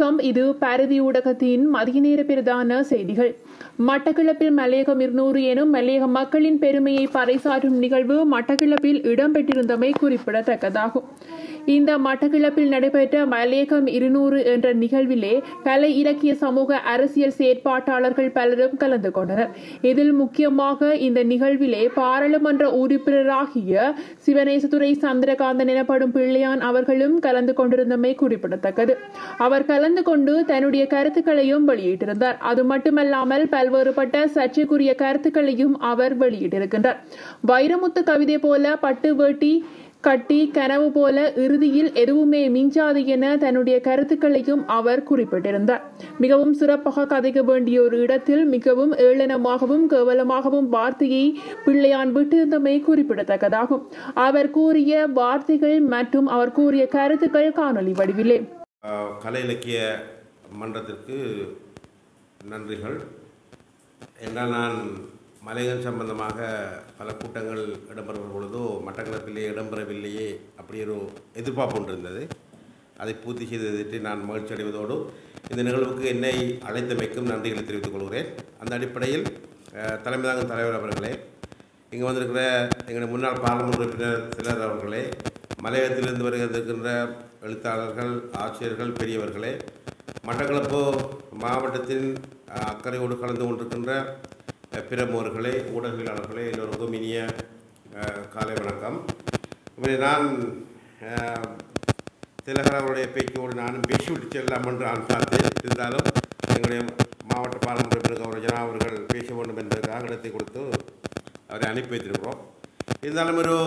வணக்கம் இது பாரதி ஊடகத்தின் மதிய நேர பிரதான செய்திகள் மட்டக்களப்பில் மலையகம் இருநூறு எனும் மலையக மக்களின் பெருமையை பறைசாற்றும் நிகழ்வு மட்டக்களப்பில் இடம்பெற்றிருந்தமை குறிப்பிடத்தக்கதாகும் இந்த மட்டக்களப்பில் நடைபெற்ற மலையகம் இருநூறு என்ற நிகழ்விலே கலை இலக்கிய சமூக அரசியல் செயற்பாட்டாளர்கள் பலரும் கலந்து கொண்டனர் இதில் முக்கியமாக இந்த நிகழ்விலே பாராளுமன்ற உறுப்பினராகிய சிவனேசதுரை சந்திரகாந்தன் எனப்படும் பிள்ளையான் அவர்களும் கலந்து கொண்டிருந்தமை குறிப்பிடத்தக்கது அவர் கலந்து கொண்டு தன்னுடைய கருத்துக்களையும் வெளியிட்டிருந்தார் அது மட்டுமல்லாமல் பல்வேறுபட்ட சர்ச்சைக்குரிய கருத்துக்களையும் அவர் வெளியிட்டிருக்கின்றார் வைரமுத்து கவிதை போல பட்டு வேட்டி கட்டி கனவு போல இறுதியில் எதுவுமே மிஞ்சாது என தன்னுடைய கருத்துக்களையும் அவர் குறிப்பிட்டிருந்தார் மிகவும் சிறப்பாக கதைக்க வேண்டிய ஒரு இடத்தில் மிகவும் ஏளனமாகவும் கேவலமாகவும் வார்த்தையை பிள்ளையான் விட்டிருந்தமை குறிப்பிடத்தக்கதாகும் அவர் கூறிய வார்த்தைகள் மற்றும் அவர் கூறிய கருத்துக்கள் காணொலி வடிவிலே ஆஹ் கலை இலக்கிய மன்றத்திற்கு நன்றிகள் என்றால் நான் மலைகள் சம்பந்தமாக பல கூட்டங்கள் இடம்பெறும் பொழுதோ மட்டக்களப்பிலே இடம்பெறவில்லையே அப்படி ஒரு எதிர்பார்ப்பு ஒன்று இருந்தது அதை பூர்த்தி செய்ததற்கு நான் மகிழ்ச்சி அடைவதோடு இந்த நிகழ்வுக்கு என்னை அழைத்தமைக்கும் நன்றிகளை தெரிவித்துக் கொள்கிறேன் அந்த அடிப்படையில் ஆஹ் தலைமை தாங்கும் தலைவர் அவர்களே இங்கே வந்திருக்கிற எங்களுடைய முன்னாள் பாராளுமன்ற உறுப்பினர் சிலர் அவர்களே மலையகத்திலிருந்து வருகின்ற எழுத்தாளர்கள் ஆசிரியர்கள் பெரியவர்களே மட்டக்களப்பு மாவட்டத்தின் அஹ், அக்கறையோடு கலந்து கொண்டிருக்கின்ற அஹ், பிரமுகர்களே ஊடகவியலாளர்களே எல்லோருக்கும் இனிய அஹ், காலை வணக்கம் இப்படி நான் அஹ், திலகர் அவருடைய பேச்சோடு நானும் பேசிவிட்டு செல்லலாம் என்று நான் பார்த்தேன் இருந்தாலும் எங்களுடைய மாவட்ட பாராளுமன்ற உறுப்பினர் கௌரவ ஜனா அவர்கள் பேச வேண்டும் என்பதற்காக இடத்தை கொடுத்து அவரை அனுப்பி வைத்திருக்கிறோம் இருந்தாலும் ஒரு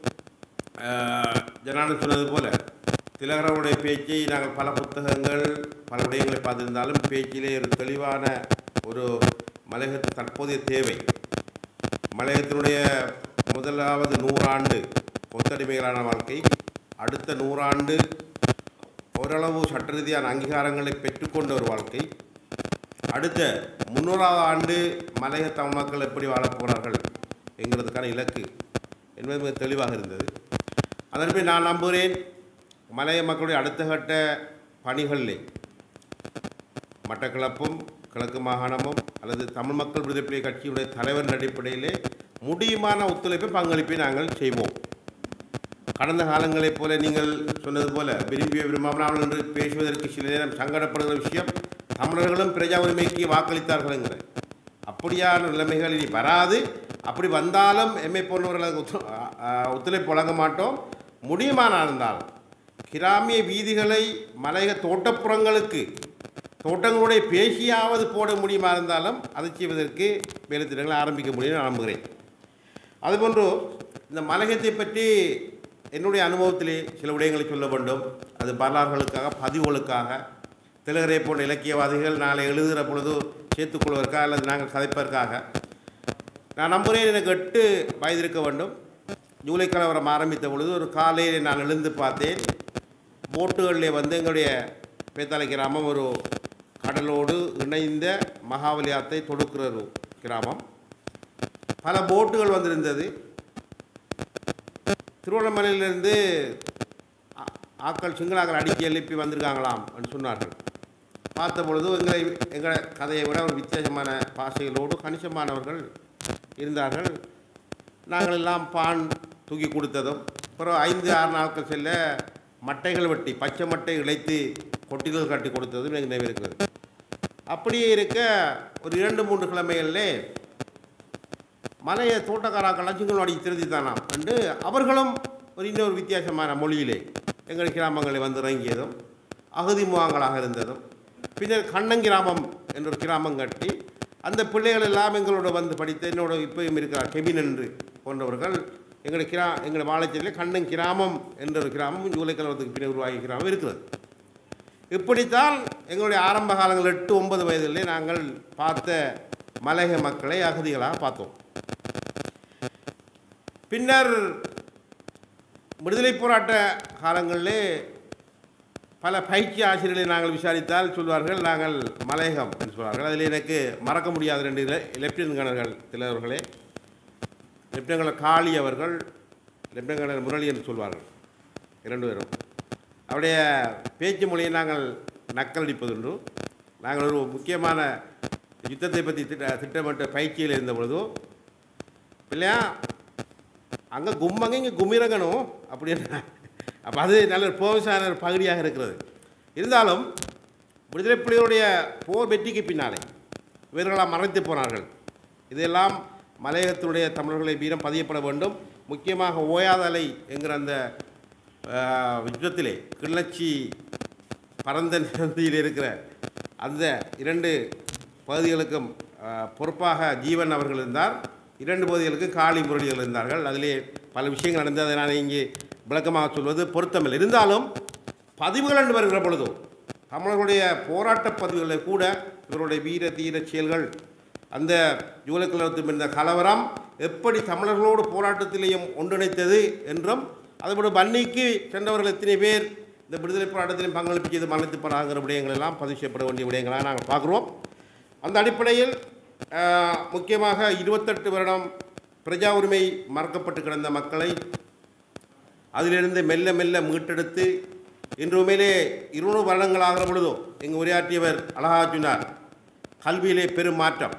ஆஹ், ஜனார்தன் சொன்னது போல திலகரவுடைய பேச்சை நாங்கள் பல புத்தகங்கள் பல விடயங்களை பார்த்திருந்தாலும் பேச்சிலே ஒரு தெளிவான ஒரு மலையகத்து தற்போதைய தேவை மலையகத்தினுடைய முதலாவது நூறாண்டு கொத்தடிமைகளான வாழ்க்கை அடுத்த நூறாண்டு ஓரளவு சட்ட ரீதியான அங்கீகாரங்களை பெற்றுக்கொண்ட ஒரு வாழ்க்கை அடுத்த முன்னூறாவது ஆண்டு மலையக தமிழ் மக்கள் எப்படி வாழப் போகிறார்கள் என்கிறதுக்கான இலக்கு என்பது மிக தெளிவாக இருந்தது அதன்படி நான் நம்புகிறேன் மலைய மக்களுடைய அடுத்த கட்ட பணிகளிலே மட்டக்களப்பும் கிழக்கு மாகாணமும் அல்லது தமிழ் மக்கள் விடுதலை புலி கட்சியுடைய தலைவரின் அடிப்படையிலே முடியுமான ஒத்துழைப்பை பங்களிப்பை நாங்கள் செய்வோம் கடந்த காலங்களைப் போல நீங்கள் சொன்னது போல விரும்பிய விரும்பாமல் என்று பேசுவதற்கு சில நேரம் சங்கடப்படுகிற விஷயம் தமிழர்களும் பிரஜா உரிமைக்கு வாக்களித்தார்கள்ங்கிற அப்படியான நிலைமைகள் இனி வராது அப்படி வந்தாலும் எம்மை போன்றவர்களுக்கு ஒத்து அ- அ- ஒத்துழைப்பு வழங்க மாட்டோம் முடியுமான இருந்தாலும் கிராமிய வீதிகளை மலையக தோட்டப்புறங்களுக்கு தோட்டங்களுடைய பேசியாவது போட முடியுமா இருந்தாலும் அதை செய்வதற்கு வேலை திட்டங்களை ஆரம்பிக்க முடியும் நான் நம்புகிறேன் அதுபோன்று இந்த மலையகத்தை பற்றி என்னுடைய அனுபவத்திலே சில விடயங்களை சொல்ல வேண்டும் அது வரலாறுகளுக்காக பதிவுகளுக்காக திலகரை போன்ற இலக்கியவாதிகள் நாளை எழுதுகிற பொழுது சேர்த்துக்கொள்வதற்காக அல்லது நாங்கள் கதைப்பதற்காக நான் நம்புகிறேன் எனக்கு எட்டு வயது இருக்க வேண்டும் ஜூலை கலவரம் ஆரம்பித்த பொழுது ஒரு காலையில் நான் எழுந்து பார்த்தேன் போட்டுகளிலே வந்து எங்களுடைய பேத்தாலை கிராமம் ஒரு கடலோடு இணைந்த மகாவலி ஆத்தை தொடுக்கிற ஒரு கிராமம் பல போட்டுகள் வந்திருந்தது திருவண்ணாமலையிலிருந்து ஆ- ஆக்கள் சிங்களாக்கள் அடிக்கி எழுப்பி வந்திருக்காங்களாம் என்று சொன்னார்கள் பார்த்த பொழுது எங்களை எங்களை கதையை விட ஒரு வித்தியாசமான பாஷைகளோடு கணிசமானவர்கள் இருந்தார்கள் நாங்கள் எல்லாம் பான் தூக்கி கொடுத்ததும் அப்புறம் ஐந்து ஆறு நாட்கள் செல்ல மட்டைகள் வெட்டி பச்சை மட்டை இழைத்து கொட்டில்கள் கட்டி கொடுத்ததும் எனக்கு நினைவிருக்கிறது அப்படியே இருக்க ஒரு இரண்டு மூன்று கிழமைகளிலே மலைய தோட்டக்காராக்கள் லட்சங்கள் அடி திருந்தித்தானாம் என்று அவர்களும் ஒரு இன்னொரு வித்தியாசமான மொழியிலே எங்கள் கிராமங்களை வந்து இறங்கியதும் அகதி முகாங்களாக இருந்ததும் பின்னர் கண்ணன் கிராமம் என்ற ஒரு கிராமம் கட்டி அந்த பிள்ளைகள் எல்லாம் எங்களோட வந்து படித்த என்னோட இப்பயும் இருக்கிறார் கெபின் என்று போன்றவர்கள் எங்களுடைய கிரா எங்களுடைய வாழைச்சேரியில் கண்ணன் கிராமம் என்ற ஒரு கிராமம் ஜூலை கலவரத்துக்கு பின்னர் உருவாகிய கிராமம் இருக்கிறது இப்படித்தான் எங்களுடைய ஆரம்ப காலங்கள் எட்டு ஒன்பது வயதிலே நாங்கள் பார்த்த மலையக மக்களை அகதிகளாக பார்த்தோம் பின்னர் விடுதலை போராட்ட காலங்களிலே பல பயிற்சி ஆசிரியர்களை நாங்கள் விசாரித்தால் சொல்வார்கள் நாங்கள் மலையகம் என்று சொல்வார்கள் அதில் எனக்கு மறக்க முடியாத ரெண்டு இல- லெப்டினன்ட் கணர்கள் சிலவர்களே லெப்டினன்ட் கணர் காளி அவர்கள் லெப்டினன்ட் கணர் முரளி என்று சொல்வார்கள் இரண்டு பேரும் அவருடைய பேச்சு மொழியை நாங்கள் நக்கலடிப்பதுண்டு நாங்கள் ஒரு முக்கியமான யுத்தத்தை பற்றி திட்ட திட்டமிட்ட பயிற்சியில் இருந்த பொழுதோ இல்லையா அங்கே கும்மங்க இங்கே கும்மிரங்கணும் அப்படின்னு அப்போ அது நல்ல போவசான ஒரு பகுதியாக இருக்கிறது இருந்தாலும் விடுதலை புலிகளுடைய போர் வெற்றிக்கு பின்னாலே இவர்களாம் மறைத்து போனார்கள் இதெல்லாம் மலையகத்தினுடைய தமிழர்களை வீரம் பதியப்பட வேண்டும் முக்கியமாக ஓயாதலை என்கிற அந்த ஆஹ், யுத்தத்திலே கிளர்ச்சி பரந்த நிலையில் இருக்கிற அந்த இரண்டு பகுதிகளுக்கும் ஆஹ், பொறுப்பாக ஜீவன் அவர்கள் இருந்தார் இரண்டு பகுதிகளுக்கும் காளி முரளிகள் இருந்தார்கள் அதிலே பல விஷயங்கள் நடந்தது அதை நான் இங்கே விளக்கமாக சொல்வது பொருத்தமில்லை இருந்தாலும் பதிவுகள் என்று வருகிற பொழுதோ தமிழர்களுடைய போராட்ட பதிவுகளில் கூட இவருடைய வீர தீர செயல்கள் அந்த யூலக்கிழத்தில் இருந்த கலவரம் எப்படி தமிழர்களோடு போராட்டத்திலேயும் ஒன்றிணைத்தது என்றும் அதுபோல வன்னிக்கு சென்றவர்கள் எத்தனை பேர் இந்த விடுதலை போராட்டத்திலும் பங்களிப்பு செய்து மரணித்து போனாங்கிற விடயங்கள் எல்லாம் பதிவு செய்யப்பட வேண்டிய விடயங்களாக நாங்கள் பார்க்குறோம் அந்த அடிப்படையில் ஆஹ், முக்கியமாக இருபத்தெட்டு வருடம் பிரஜா உரிமை மறக்கப்பட்டு கிடந்த மக்களை அதிலிருந்து மெல்ல மெல்ல மீட்டெடுத்து இன்று உண்மையிலே இருநூறு வருடங்கள் ஆகிற பொழுதோ எங்கள் உரையாற்றியவர் அழகா சொன்னார் கல்வியிலே பெரும் மாற்றம்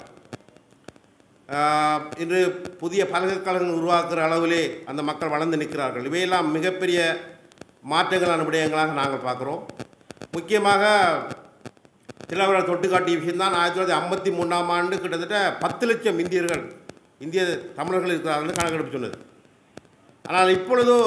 ஆஹ், இன்று புதிய பல்கலைக்கழகங்கள் உருவாக்குற அளவிலே அந்த மக்கள் வளர்ந்து நிற்கிறார்கள் இவையெல்லாம் மிகப்பெரிய மாற்றங்களான விடயங்களாக நாங்கள் பார்க்குறோம் முக்கியமாக திலவரை தொட்டு காட்டிய விஷயம்தான் ஆயிரத்தி தொள்ளாயிரத்தி ஐம்பத்தி மூணாம் ஆண்டு கிட்டத்தட்ட பத்து லட்சம் இந்தியர்கள் இந்திய தமிழர்கள் இருக்கிறார்கள் கணக்கெடுப்பு சொன்னது ஆனால் இப்பொழுதோ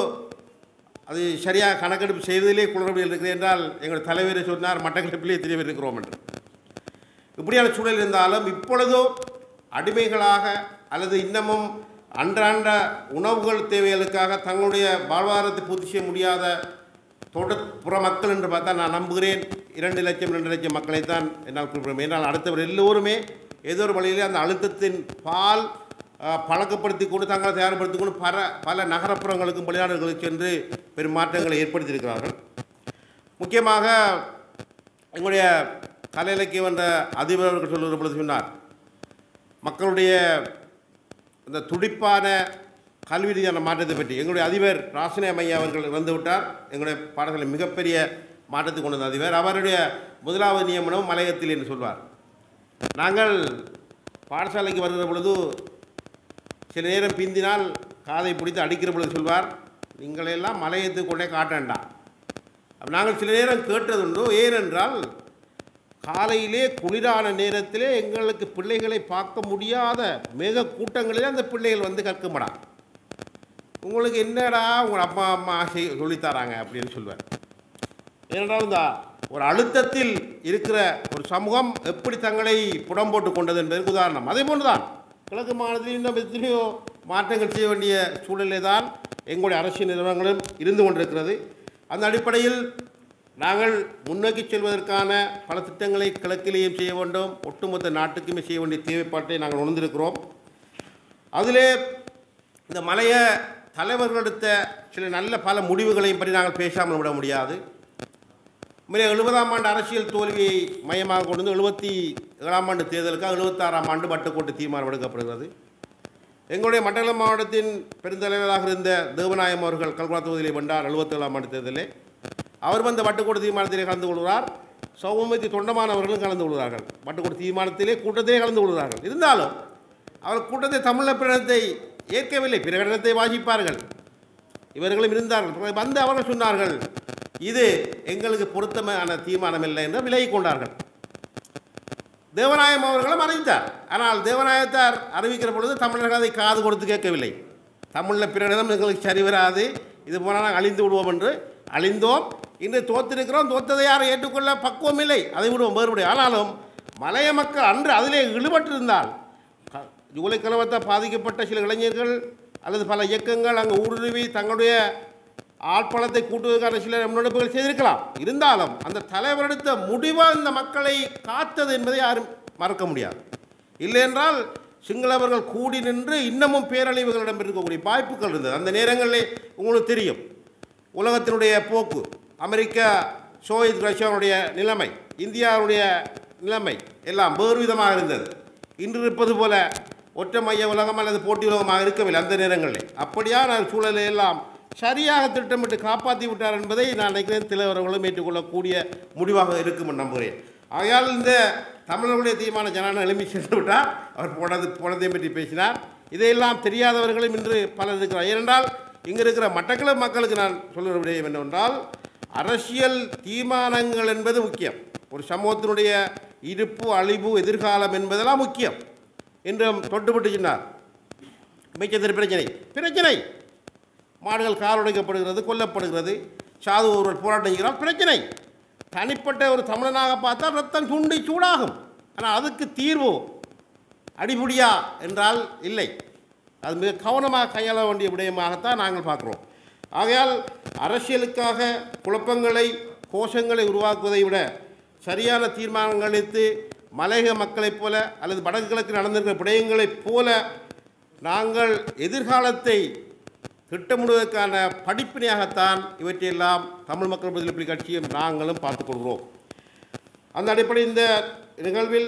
அது சரியாக கணக்கெடுப்பு செய்வதிலே குளறுபடிகள் இருக்கிறது என்றால் எங்கள் தலைவரை சொன்னார் மட்டக்களப்பிலே எத்தனை பேர் இருக்கிறோம் என்று இப்படியான சூழல் இருந்தாலும் இப்பொழுதோ அடிமைகளாக அல்லது இன்னமும் அன்றாண்ட உணவுகள் தேவைகளுக்காக தங்களுடைய வாழ்வாதாரத்தை பூர்த்தி செய்ய முடியாத தோட்டப்புற மக்கள் என்று பார்த்தா நான் நம்புகிறேன் இரண்டு லட்சம் ரெண்டு லட்சம் மக்களைத்தான் என்னால் குறிப்பிட முடியும் ஏன்னால் அடுத்தவர் எல்லோருமே ஏதோ ஒரு வழியிலே அந்த அழுத்தத்தின் பால் அஹ், பழக்கப்படுத்தி கொண்டு தங்களை தயார்படுத்தி கொண்டு பல பல நகரப்புறங்களுக்கும் வெளிநாடுகளுக்கு சென்று பெரும் மாற்றங்களை ஏற்படுத்தியிருக்கிறார்கள் முக்கியமாக எங்களுடைய கலை இலக்கியம் என்ற அதிபர் அவர்கள் சொல்லுகிற பொழுது சொன்னார் மக்களுடைய இந்த துடிப்பான கல்வி ரீதியான மாற்றத்தை பற்றி எங்களுடைய அதிபர் ராசனே ஐயா அவர்கள் இறந்து விட்டார் எங்களுடைய பாடசாலை மிகப்பெரிய மாற்றத்தை கொண்டு வந்த அதிபர் அவருடைய முதலாவது நியமனம் மலையத்தில் என்று சொல்வார் நாங்கள் பாடசாலைக்கு வருகிற பொழுது சில நேரம் பிந்தினால் காதை பிடித்து அடிக்கிற பொழுது சொல்வார் நீங்களெல்லாம் மலையத்துக்கு கொண்டே காட்டேன்டா அப்ப நாங்கள் சில நேரம் கேட்டதுண்டோ ஏனென்றால் காலையிலே குளிரான நேரத்திலே எங்களுக்கு பிள்ளைகளை பார்க்க முடியாத மேக கூட்டங்களிலே அந்த பிள்ளைகள் வந்து கற்குமடா உங்களுக்கு என்னடா உங்கள் அப்பா அம்மா செய் சொல்லித்தராங்க அப்படின்னு சொல்லுவார் ஏனென்றால் இந்த ஒரு அழுத்தத்தில் இருக்கிற ஒரு சமூகம் எப்படி தங்களை புடம் போட்டு கொண்டது என்பதற்கு உதாரணம் அதே போன்று தான் கிழக்கு மாநிலத்தில் இன்னும் எத்தனையோ மாற்றங்கள் செய்ய வேண்டிய சூழலிலே தான் எங்களுடைய அரசியல் நிறுவனங்களும் இருந்து கொண்டிருக்கிறது அந்த அடிப்படையில் நாங்கள் முன்னோக்கி செல்வதற்கான பல திட்டங்களை கிழக்கிலேயும் செய்ய வேண்டும் ஒட்டுமொத்த நாட்டுக்குமே செய்ய வேண்டிய தேவைப்பாட்டை நாங்கள் உணர்ந்திருக்கிறோம் அதிலே இந்த மலைய தலைவர்கள் எடுத்த சில நல்ல பல முடிவுகளையும் பற்றி நாங்கள் பேசாமல் விட முடியாது உண்மையிலே எழுபதாம் ஆண்டு அரசியல் தோல்வியை மையமாக கொண்டு வந்து எழுபத்தி ஏழாம் ஆண்டு தேர்தலுக்காக எழுபத்தாறாம் ஆண்டு வட்டுக்கோட்டை தீர்மானம் எடுக்கப்படுகிறது எங்களுடைய மண்டல மாவட்டத்தின் பெருந்தலைவராக இருந்த தேவநாயம் அவர்கள் கல்குளா தொகுதியிலே வென்றார் எழுபத்தேழாம் ஆண்டு தேர்தலில் அவர் வந்த வட்டுக்கோட்டை தீர்மானத்திலே கலந்து கொள்கிறார் சௌமதி தொண்டமானவர்களும் கலந்து கொள்கிறார்கள் வட்டுக்கோட்டை தீர்மானத்திலே கூட்டத்திலே கலந்து கொள்கிறார்கள் இருந்தாலும் அவர் கூட்டத்தை தமிழ் பிரகடனத்தை ஏற்கவில்லை பிரகடனத்தை வாசிப்பார்கள் இவர்களும் இருந்தார்கள் பிறகு வந்து அவர்கள் சொன்னார்கள் இது எங்களுக்கு பொருத்தமான தீர்மானம் இல்லை என்று விலகிக் கொண்டார்கள் தேவநாயம் அவர்களும் அறிவித்தார் ஆனால் தேவநாயகத்தார் அறிவிக்கிற பொழுது தமிழர்கள் அதை காது கொடுத்து கேட்கவில்லை தமிழில் பிரகடனம் எங்களுக்கு சரி வராது இது போனால் நாங்கள் அழிந்து விடுவோம் என்று அழிந்தோம் இன்று தோத்திருக்கிறோம் தோத்ததை யாரும் ஏற்றுக்கொள்ள பக்குவம் இல்லை அதை விடுவோம் வேறுபடி ஆனாலும் மலைய மக்கள் அன்று அதிலே ஈடுபட்டிருந்தால் க- ஜூலை கலவரத்தால் பாதிக்கப்பட்ட சில இளைஞர்கள் அல்லது பல இயக்கங்கள் அங்கே ஊடுருவி தங்களுடைய ஆட்பலத்தை கூட்டுவதற்கான சில முன்னெடுப்புகள் செய்திருக்கலாம் இருந்தாலும் அந்த தலைவர் எடுத்த முடிவை இந்த மக்களை காத்தது என்பதை யாரும் மறக்க முடியாது இல்லை என்றால் சிங்களவர்கள் கூடி நின்று இன்னமும் பேரழிவுகளிடம் இருக்கக்கூடிய வாய்ப்புகள் இருந்தது அந்த நேரங்களிலே உங்களுக்கு தெரியும் உலகத்தினுடைய போக்கு அமெரிக்கா சோவியத் ரஷ்யாவுடைய நிலைமை இந்தியாவுடைய நிலைமை எல்லாம் வேறு விதமாக இருந்தது இன்று இருப்பது போல ஒற்றை மைய உலகம் அல்லது போட்டி உலகமாக இருக்கவில்லை அந்த நேரங்களில் அப்படியான சூழலை எல்லாம் சரியாக திட்டமிட்டு காப்பாற்றி விட்டார் என்பதை நான் நினைக்கிறேன் தலைவர்களும் ஏற்றுக்கொள்ளக்கூடிய முடிவாக இருக்கும் என்று நம்புகிறேன் ஆகையால் இந்த தமிழர்களுடைய தீர்மான ஜனான எழுப்பி சென்று விட்டார் அவர் போனது போனதையும் பற்றி பேசினார் இதையெல்லாம் தெரியாதவர்களும் இன்று பலர் இருக்கிறார் ஏனென்றால் இங்கே இருக்கிற மட்டக்களப்பு மக்களுக்கு நான் சொல்லுகிற விடயம் என்னவென்றால் அரசியல் தீர்மானங்கள் என்பது முக்கியம் ஒரு சமூகத்தினுடைய இருப்பு அழிவு எதிர்காலம் என்பதெல்லாம் முக்கியம் என்றும் தொட்டுவிட்டு சொன்னார் மிச்சத்திற்கு பிரச்சனை பிரச்சனை மாடுகள் காலுடைக்கப்படுகிறது கொல்லப்படுகிறது சாது ஒருவர் போராட்டம் செய்கிறார் பிரச்சனை தனிப்பட்ட ஒரு தமிழனாக பார்த்தா ரத்தம் சுண்டி சூடாகும் ஆனால் அதுக்கு தீர்வு அடிபுடியா என்றால் இல்லை அது மிக கவனமாக கையாள வேண்டிய விடயமாகத்தான் நாங்கள் பார்க்குறோம் ஆகையால் அரசியலுக்காக குழப்பங்களை கோஷங்களை உருவாக்குவதை விட சரியான தீர்மானங்கள் எடுத்து மலையக மக்களைப் போல அல்லது வடக்கு கிழக்கு நடந்திருக்கிற விடயங்களைப் போல நாங்கள் எதிர்காலத்தை திட்டமிடுவதற்கான படிப்பினையாகத்தான் இவற்றையெல்லாம் தமிழ் மக்கள் பிரதிநிதி கட்சியும் நாங்களும் பார்த்துக் கொள்கிறோம் அந்த அடிப்படையில் இந்த நிகழ்வில்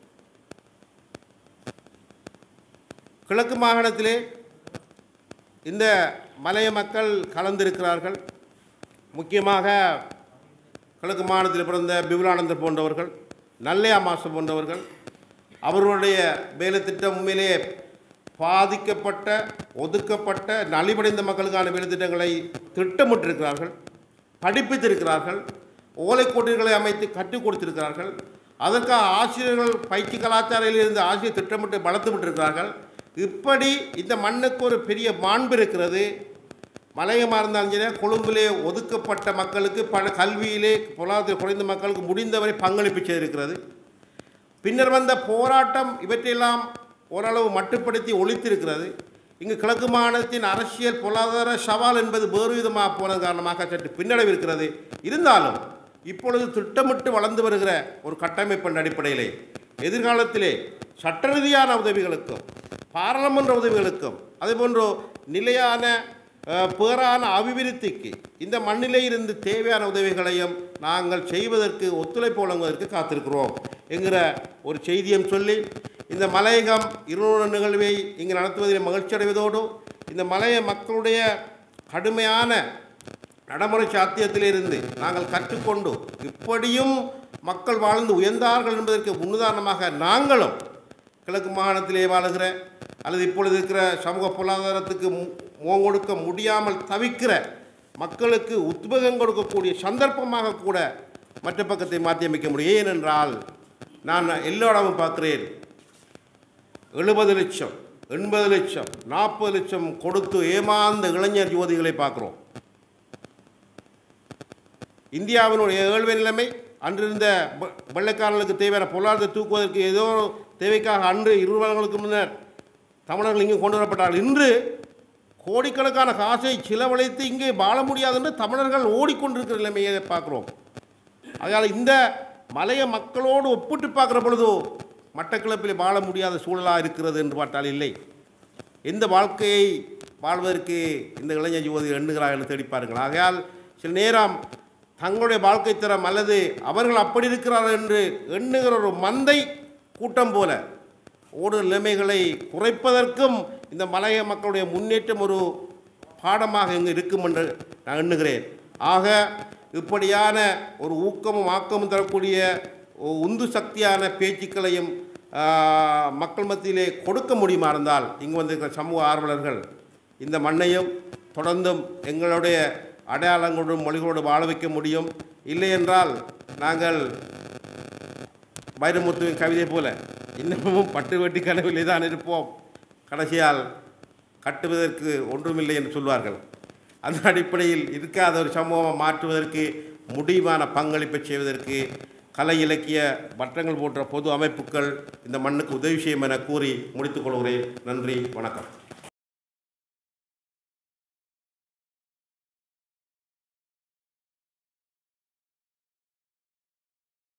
கிழக்கு மாகாணத்திலே இந்த மலைய மக்கள் கலந்திருக்கிறார்கள் முக்கியமாக கிழக்கு மாகாணத்தில் பிறந்த பிபுலானந்தர் போன்றவர்கள் நல்லையா மாஸ்டர் போன்றவர்கள் அவர்களுடைய வேலை திட்டம் உண்மையிலே பாதிக்கப்பட்ட ஒதுக்கப்பட்ட நலிவடைந்த மக்களுக்கான வேலை திட்டங்களை திட்டமிட்டிருக்கிறார்கள் படிப்பித்திருக்கிறார்கள் ஓலைக்கோட்டில்களை அமைத்து கற்றுக் கொடுத்திருக்கிறார்கள் அதற்காக ஆசிரியர்கள் பயிற்சி கலாச்சாரத்தில் இருந்து ஆசிரியர் திட்டமிட்டு வளர்த்து விட்டிருக்கிறார்கள் இப்படி இந்த மண்ணுக்கு ஒரு பெரிய மாண்பு இருக்கிறது மலையமாக இருந்தாலும் சரி கொழும்பிலே ஒதுக்கப்பட்ட மக்களுக்கு பல கல்வியிலே பொருளாதாரத்தில் குறைந்த மக்களுக்கு முடிந்தவரை பங்களிப்பு செய்திருக்கிறது பின்னர் வந்த போராட்டம் இவற்றையெல்லாம் ஓரளவு மட்டுப்படுத்தி ஒழித்திருக்கிறது இங்கு கிழக்கு மாநிலத்தின் அரசியல் பொருளாதார சவால் என்பது வேறு விதமாக போனது காரணமாக சற்று பின்னடைவு இருக்கிறது இருந்தாலும் இப்பொழுது திட்டமிட்டு வளர்ந்து வருகிற ஒரு கட்டமைப்பின் அடிப்படையிலே எதிர்காலத்திலே சட்ட ரீதியான உதவிகளுக்கும் பாராளுமன்ற உதவிகளுக்கும் அதேபோன்று நிலையான அஹ், பேரான அபிவிருத்திக்கு இந்த மண்ணிலே இருந்து தேவையான உதவிகளையும் நாங்கள் செய்வதற்கு ஒத்துழைப்பு வழங்குவதற்கு காத்திருக்கிறோம் என்கிற ஒரு செய்தியும் சொல்லி இந்த மலையகம் இருநூறு நிகழ்வை இங்கு நடத்துவதில் மகிழ்ச்சி அடைவதோடு இந்த மலைய மக்களுடைய கடுமையான நடைமுறை சாத்தியத்திலிருந்து நாங்கள் கற்றுக்கொண்டு இப்படியும் மக்கள் வாழ்ந்து உயர்ந்தார்கள் என்பதற்கு முன்னுதாரணமாக நாங்களும் கிழக்கு மாகாணத்திலே வாழுகிற அல்லது இப்பொழுது இருக்கிற சமூக பொருளாதாரத்துக்கு மு- முகம் கொடுக்க முடியாமல் தவிக்கிற மக்களுக்கு உத்வேகம் கொடுக்கக்கூடிய சந்தர்ப்பமாக கூட மற்ற பக்கத்தை மாற்றி அமைக்க முடியும் ஏனென்றால் நான் எல்லோடமும் பார்க்கிறேன் எழுபது லட்சம் எண்பது லட்சம் நாற்பது லட்சம் கொடுத்து ஏமாந்த இளைஞர் யுவதிகளை பார்க்குறோம் இந்தியாவினுடைய ஏழ்மை நிலைமை அன்றிருந்த வெ- வெள்ளைக்காரர்களுக்கு தேவையான பொருளாதாரத்தை தூக்குவதற்கு ஏதோ தேவைக்காக அன்று இருபது வருடங்களுக்கு முன்னர் தமிழர்கள் இங்கே கொண்டு வரப்பட்டார்கள் இன்று கோடிக்கணக்கான காசை செலவழித்து இங்கே வாழ முடியாது என்று தமிழர்கள் ஓடிக்கொண்டிருக்கிற நிலைமையை பார்க்குறோம் அதனால் இந்த மலைய மக்களோடு ஒப்பிட்டு பார்க்குற பொழுதோ மட்டக்களப்பில் வாழ முடியாத சூழலாக இருக்கிறது என்று பார்த்தால் இல்லை எந்த வாழ்க்கையை வாழ்வதற்கு இந்த இளைஞர் யுவதி எண்ணுகிறார்கள் என்று தேடி பாருங்கள் ஆகையால் சில நேரம் தங்களுடைய வாழ்க்கை தரம் அல்லது அவர்கள் அப்படி இருக்கிறார்கள் என்று எண்ணுகிற ஒரு மந்தை கூட்டம் போல ஓடு நிலைமைகளை குறைப்பதற்கும் இந்த மலைய மக்களுடைய முன்னேற்றம் ஒரு பாடமாக இங்கு இருக்கும் என்று நான் எண்ணுகிறேன் ஆக இப்படியான ஒரு ஊக்கமும் ஆக்கமும் தரக்கூடிய ஒரு உந்து சக்தியான பேச்சுக்களையும் ஆ, மக்கள் மத்தியிலே கொடுக்க முடியுமா இருந்தால் இங்கு வந்திருக்கிற சமூக ஆர்வலர்கள் இந்த மண்ணையும் தொடர்ந்தும் எங்களுடைய அடையாளங்களோடும் மொழிகளோடு வாழ வைக்க முடியும் இல்லை என்றால் நாங்கள் வைரமுத்துவின் கவிதை போல இன்னமும் பட்டு வெட்டி கனவிலே தான் இருப்போம் கடைசியால் கட்டுவதற்கு ஒன்றுமில்லை என்று சொல்வார்கள் அந்த அடிப்படையில் இருக்காத ஒரு சமூகம் மாற்றுவதற்கு முடிவான பங்களிப்பை செய்வதற்கு கலை இலக்கிய வட்டங்கள் போன்ற பொது அமைப்புகள் இந்த மண்ணுக்கு உதவி செய்யும் என கூறி முடித்துக் கொள்கிறேன் நன்றி வணக்கம்